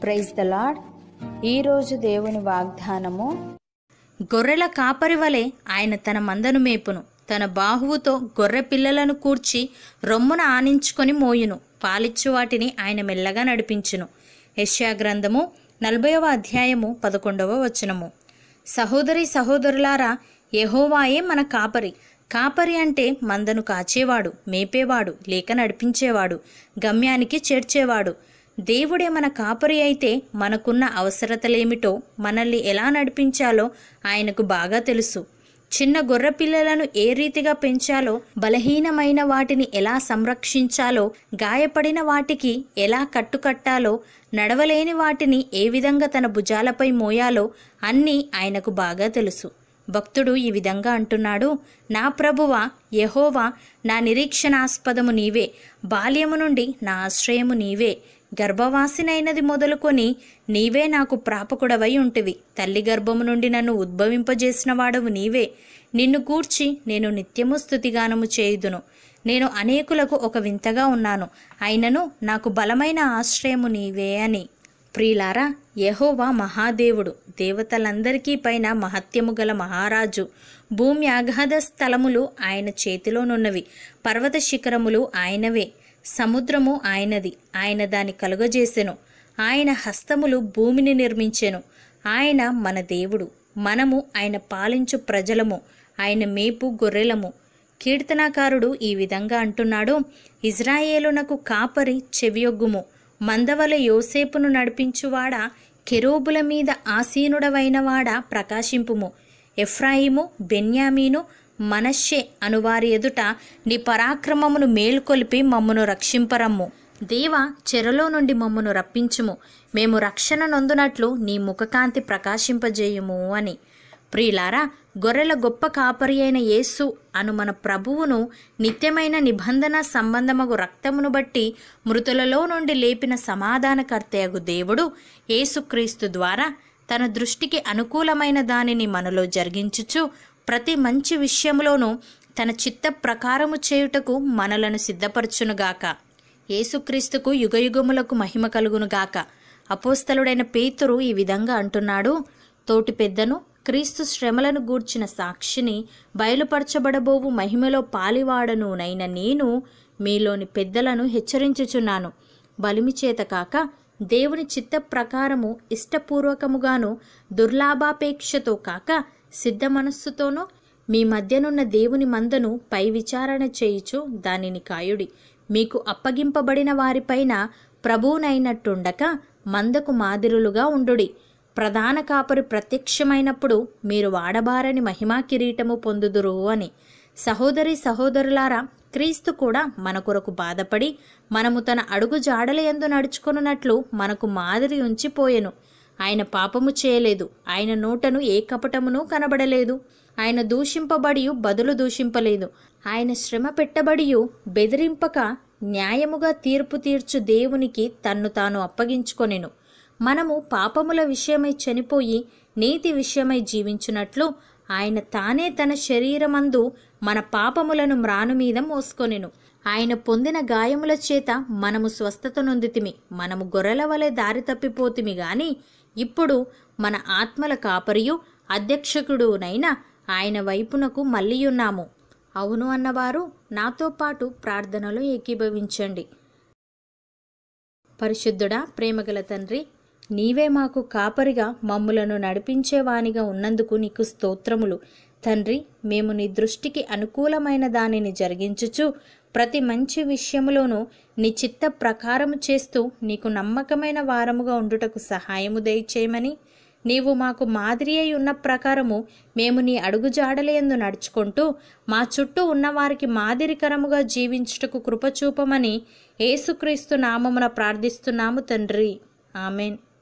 praise the lord ఈరోజు దేవుని వాగ్దానము గొర్రెల కాపరి వలె ఆయన తన మందను మేపును తన బాహువుతో గొర్రె పిల్లలను కూర్చి రొమ్మున ఆనించుకొని మోయును పాలిచ్చు వాటిని ఆయన మెల్లగా నడిపించును యెషయా గ్రంథము నలభైవ అధ్యాయము పదకొండవ వచనము సహోదరి సహోదరులారా యెహోవాయే మన కాపరి కాపరి అంటే మందను కాచేవాడు మేపేవాడు లేక నడిపించేవాడు గమ్యానికి చేర్చేవాడు దేవుడే మన కాపరి అయితే మనకున్న అవసరతలేమిటో మనల్ని ఎలా నడిపించాలో ఆయనకు బాగా తెలుసు చిన్న గొర్రె పిల్లలను ఏ రీతిగా పెంచాలో బలహీనమైన వాటిని ఎలా సంరక్షించాలో గాయపడిన వాటికి ఎలా కట్టుకట్టాలో నడవలేని వాటిని ఏ విధంగా తన భుజాలపై మోయాలో అన్నీ ఆయనకు బాగా తెలుసు భక్తుడు ఈ విధంగా అంటున్నాడు నా ప్రభువా యెహోవా నా నిరీక్షణాస్పదము నీవే బాల్యము నుండి నా ఆశ్రయము నీవే గర్భవాసినైనది మొదలుకొని నీవే నాకు ప్రాపకుడవై ఉంటివి తల్లి గర్భము నుండి నన్ను ఉద్భవింపజేసిన వాడవు నీవే నిన్ను కూర్చి నేను నిత్యము స్థుతిగానము చేయుదును నేను అనేకులకు ఒక వింతగా ఉన్నాను అయినను నాకు బలమైన ఆశ్రయము నీవే అని ప్రియులారా యెహోవా మహాదేవుడు దేవతలందరికీ పైన మహత్యము గల మహారాజు భూమి అగాధ స్థలములు ఆయన చేతిలోనున్నవి పర్వత శిఖరములు ఆయనవే సముద్రము ఆయనది ఆయన దాని కలుగజేసెను ఆయన హస్తములు భూమిని నిర్మించెను ఆయన మన దేవుడు మనము ఆయన పాలించు ప్రజలము ఆయన మేపు గొర్రెలము కీర్తనాకారుడు ఈ విధంగా అంటున్నాడు ఇజ్రాయేలునకు కాపరి చెవియొగ్గుము మందవల యోసేపును నడిపించువాడా కెరూబుల మీద ఆసీనుడవైనవాడా ప్రకాశింపుము ఎఫ్రాయిము బెన్యామీను మనశ్శే అనువారి ఎదుట నీ పరాక్రమమును మేల్కొలిపి మమ్మను రక్షింపరమ్ము దేవ చెరలో నుండి మమ్మను రప్పించుము మేము రక్షణ నొందునట్లు నీ ముఖకాంతి ప్రకాశింపజేయుము అని ప్రియులారా గొర్రెల గొప్ప కాపరి అయిన యేసు అను మన ప్రభువును నిత్యమైన నిబంధన సంబంధమగు రక్తమును బట్టి మృతులలో నుండి లేపిన సమాధానకర్తయగు దేవుడు యేసుక్రీస్తు ద్వారా తన దృష్టికి అనుకూలమైన దానిని మనలో జరిగించుచు ప్రతి మంచి విషయంలోనూ తన చిత్త ప్రకారము చేయుటకు మనలను సిద్ధపరచునుగాక యేసుక్రీస్తుకు యుగయుగములకు మహిమ కలుగునుగాక అపోస్తలుడైన పేతురు ఈ విధంగా అంటున్నాడు తోటి పెద్దను క్రీస్తు శ్రమలను గూర్చిన సాక్షిని బయలుపరచబడబోవు మహిమలో పాలివాడను నైన నేను మీలోని పెద్దలను హెచ్చరించుచున్నాను బలిమి చేత కాక దేవుని చిత్త ప్రకారము ఇష్టపూర్వకముగాను దుర్లాభాపేక్షతో కాక సిద్ధ మనస్సుతోనూ మీ మధ్యనున్న దేవుని మందను పై విచారణ చేయుచు దానిని కాయుడి మీకు అప్పగింపబడిన వారిపైన ప్రభువునైనట్టుండక మందకు మాదిరులుగా ఉండుడి ప్రధాన కాపరి ప్రత్యక్షమైనప్పుడు మీరు వాడబారని మహిమా కిరీటము పొందుదురు అని సహోదరి సహోదరులారా క్రీస్తు కూడా మన కొరకు బాధపడి మనము తన అడుగు జాడలయందు నడుచుకొనున్నట్లు మనకు మాదిరి ఉంచిపోయెను ఆయన పాపము చేయలేదు ఆయన నోటను ఏ కపటమును కనబడలేదు ఆయన దూషింపబడియు బదులు దూషింపలేదు ఆయన శ్రమ పెట్టబడియు బెదిరింపక న్యాయముగా తీర్పు తీర్చు దేవునికి తన్ను తాను అప్పగించుకొనెను మనము పాపముల విషయమై చనిపోయి నీతి విషయమై జీవించున్నట్లు ఆయన తానే తన శరీరమందు మన పాపములను మ్రాను మీద మోసుకొనెను ఆయన పొందిన గాయముల చేత మనము స్వస్థత నొందితిమి మనము గొర్రెల వలె దారి తప్పిపోతిమి గాని ఇప్పుడు మన ఆత్మల కాపరియు అధ్యక్షకుడునైన ఆయన వైపునకు మళ్ళీయున్నాము అవును అన్నవారు నాతో పాటు ప్రార్థనలో ఏకీభవించండి పరిశుద్ధుడా ప్రేమగల తండ్రి నీవే మాకు కాపరిగా మమ్ములను నడిపించేవానిగా ఉన్నందుకు నీకు స్తోత్రములు తండ్రి మేము నీ దృష్టికి అనుకూలమైన దానిని జరిగించుచు ప్రతి మంచి విషయములోనూ నీ చిత్త ప్రకారము చేస్తూ నీకు నమ్మకమైన వారముగా ఉండుటకు సహాయము దయచేయమని నీవు మాకు మాదిరి అయి ఉన్న ప్రకారము మేము నీ అడుగుజాడలేందు నడుచుకుంటూ మా చుట్టూ ఉన్నవారికి మాదిరికరముగా జీవించుటకు కృపచూపమని యేసుక్రీస్తు నామమున ప్రార్థిస్తున్నాము తండ్రి ఆమెన్